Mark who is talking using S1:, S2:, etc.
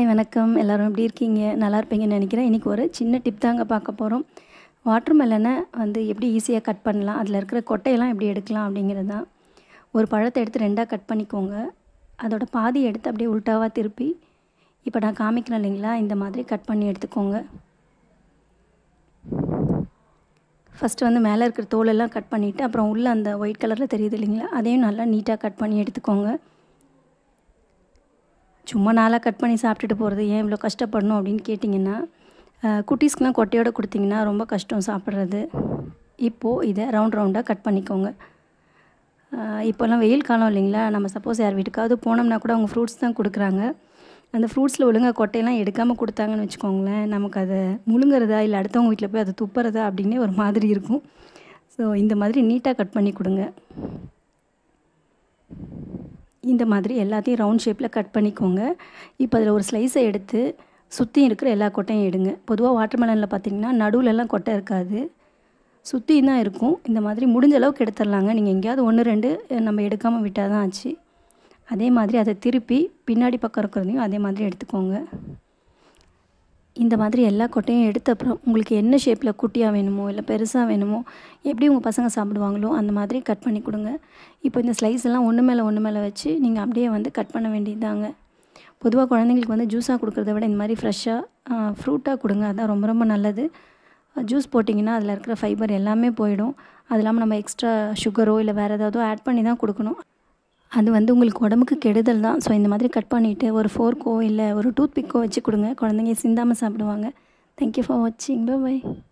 S1: வணக்கம் எல்லோரும் எப்படி இருக்கீங்க நல்லா இருப்பீங்கன்னு நினைக்கிறேன் இன்றைக்கி ஒரு சின்ன டிப் தாங்க பார்க்க போகிறோம் வாட்டர் மெலனை வந்து எப்படி ஈஸியாக கட் பண்ணலாம் அதில் இருக்கிற கொட்டையெல்லாம் எப்படி எடுக்கலாம் அப்படிங்கிறது தான் ஒரு பழத்தை எடுத்து ரெண்டாக கட் பண்ணிக்கோங்க அதோட பாதி எடுத்து அப்படியே உல்ட்டாவாக திருப்பி இப்போ நான் காமிக்கிறேன் இல்லைங்களா இந்த மாதிரி கட் பண்ணி எடுத்துக்கோங்க ஃபஸ்ட்டு வந்து மேலே இருக்கிற தோலெல்லாம் கட் பண்ணிவிட்டு அப்புறம் உள்ளே அந்த ஒயிட் கலரில் தெரியுது இல்லைங்களா அதையும் நல்லா நீட்டாக கட் பண்ணி எடுத்துக்கோங்க சும்மா நாளாக கட் பண்ணி சாப்பிட்டுட்டு போகிறது ஏன் இவ்வளோ கஷ்டப்படணும் அப்படின்னு கேட்டிங்கன்னா குட்டீஸ்க்கெலாம் கொட்டையோடு கொடுத்தீங்கன்னா ரொம்ப கஷ்டம் சாப்பிட்றது இப்போது இதை ரவுண்ட் ரவுண்டாக கட் பண்ணிக்கோங்க இப்போல்லாம் வெயில் காலம் இல்லைங்களா நம்ம சப்போஸ் யார் வீட்டுக்காவது போனோம்னா கூட அவங்க ஃப்ரூட்ஸ் தான் கொடுக்குறாங்க அந்த ஃப்ரூட்ஸில் ஒழுங்காக கொட்டையெல்லாம் எடுக்காமல் கொடுத்தாங்கன்னு வச்சுக்கோங்களேன் நமக்கு அதை முழுங்குறதா இல்லை அடுத்தவங்க வீட்டில் போய் அதை துப்புறதா அப்படின்னே ஒரு மாதிரி இருக்கும் ஸோ இந்த மாதிரி நீட்டாக கட் பண்ணி கொடுங்க இந்த மாதிரி எல்லாத்தையும் ரவுண்ட் ஷேப்பில் கட் பண்ணிக்கோங்க இப்போ அதில் ஒரு ஸ்லைஸை எடுத்து சுற்றி இருக்கிற எல்லா கொட்டையும் எடுங்க பொதுவாக வாட்டர் மெலனில் பார்த்திங்கன்னா நடுவுலலாம் கொட்டை இருக்காது சுற்றி தான் இருக்கும் இந்த மாதிரி முடிஞ்ச அளவுக்கு எடுத்துடலாங்க நீங்கள் எங்கேயாவது ஒன்று ரெண்டு நம்ம எடுக்காமல் விட்டால் தான் ஆச்சு அதே மாதிரி அதை திருப்பி பின்னாடி பக்கம் இருக்கிறதையும் அதே மாதிரி எடுத்துக்கோங்க இந்த மாதிரி எல்லா கொட்டையும் எடுத்த அப்புறம் உங்களுக்கு என்ன ஷேப்பில் குட்டியாக வேணுமோ இல்லை பெருசாக வேணுமோ எப்படி உங்கள் பசங்க சாப்பிடுவாங்களோ அந்த மாதிரி கட் பண்ணி கொடுங்க இப்போ இந்த ஸ்லைஸ் எல்லாம் ஒன்று மேலே ஒன்று மேலே வச்சு நீங்கள் அப்படியே வந்து கட் பண்ண வேண்டியதாங்க பொதுவாக குழந்தைங்களுக்கு வந்து ஜூஸாக கொடுக்குறத விட இந்த மாதிரி ஃப்ரெஷ்ஷாக ஃப்ரூட்டாக கொடுங்க அதான் ரொம்ப ரொம்ப நல்லது ஜூஸ் போட்டிங்கன்னா அதில் இருக்கிற ஃபைபர் எல்லாமே போயிடும் அது இல்லாமல் நம்ம எக்ஸ்ட்ரா சுகரோ இல்லை வேறு ஏதாவது ஆட் பண்ணி தான் கொடுக்கணும் அது வந்து உங்களுக்கு உடம்புக்கு கெடுதல் தான் ஸோ இந்த மாதிரி கட் பண்ணிவிட்டு ஒரு ஃபோர்க்கோ இல்லை ஒரு டூத் பிக்கோ வச்சு கொடுங்க குழந்தைங்க சிந்தாமல் சாப்பிடுவாங்க தேங்க்யூ ஃபார் வாட்சிங் பை